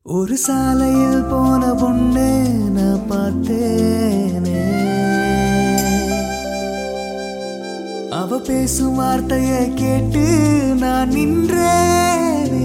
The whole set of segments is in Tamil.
ஒரு சாலையில் போன பொண்ணு நான் பார்த்தேனே அவ பேசும் வார்த்தைய கேட்டு நான் நின்றேனே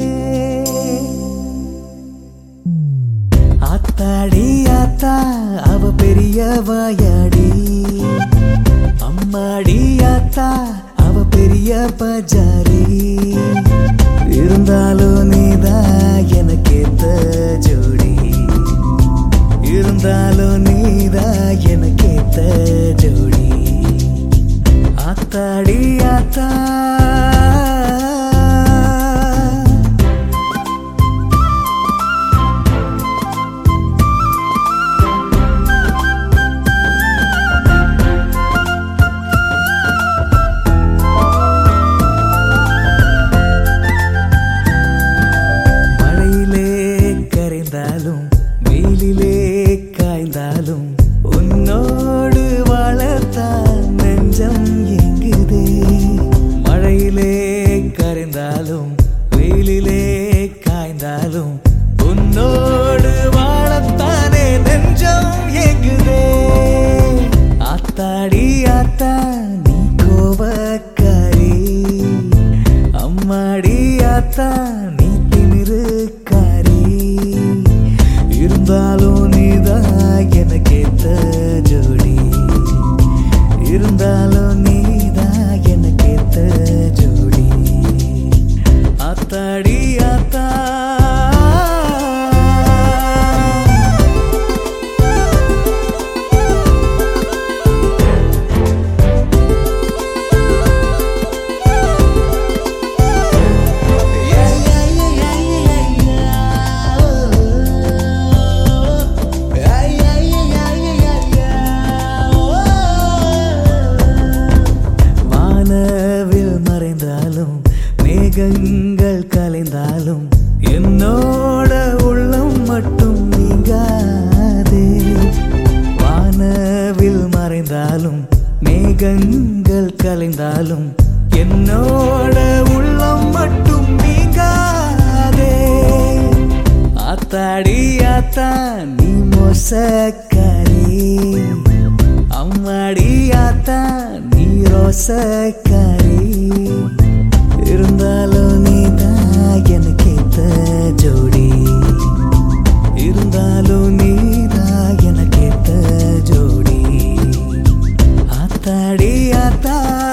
ஆத்தாடி ஆத்தா அவ பெரிய வாயாடி அம்மாடி ஆத்தா அவ பெரிய பஜாரி இருந்தாலும் நீதான் எனக்கேத்த ஜோடி இருந்தாலும் நீதான் எனக்கேத்த ஜோடி ஆத்தாடி ஆத்தா மழையிலே கரைந்தாலும் வெயிலிலே காய்ந்தாலும் உன்னோடு வாழத்தான் நெஞ்சம் எங்குதே மழையிலே கரைந்தாலும் வெயிலிலே காய்ந்தாலும் உன்னோடு வாழத்தானே நெஞ்சம் எங்குதே ஆத்தாடி ஆத்தா நீ கோபக்காரி அம்மாடி ஆத்தா நீ திமிருக்காரி இருந்தாலும் நீதான் எனக்கேத்த ஜோடி இருந்தாலும் நீதான் எனக்கேத்த ஜோடி ஆத்தாடி ஆத்தா வானவில் மறைந்தாலும் மேகங்கள் கலைந்தாலும் என்னோட உள்ளம் மட்டும் நீங்காதே வானவில் மறைந்தாலும் மேகங்கள் கலைந்தாலும் என்னோட உள்ளம் மட்டும் நீங்காதே ஆத்தாடி ஆத்தா நீ மோசக்காரி அம்மாடி ஆத்தா நீ ரோசக்காரி இருந்தாலும் நீதான் எனக்கேத்த ஜோடி இருந்தாலும் நீதான் எனக்கேத்த ஜோடி ஆத்தாடி ஆத்தா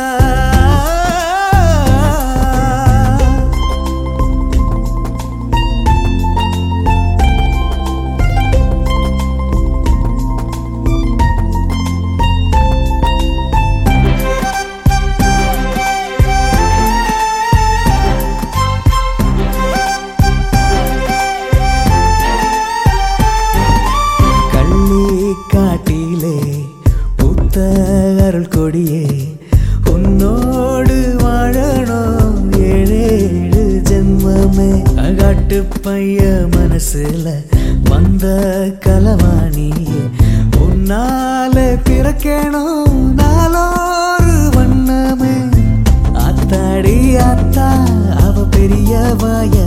கள்ளி காட்டிலே புத்த அருள் கொடியே உன்னோடு வாழணும் ஏழேழு ஜென்மமே அகாட்டு பைய மனசுல வந்த கலவாணியே உன்னால பிறக்கணும் நாளோரு வண்ணமே ஆத்தாடி ஆத்தா அவ பெரிய வாய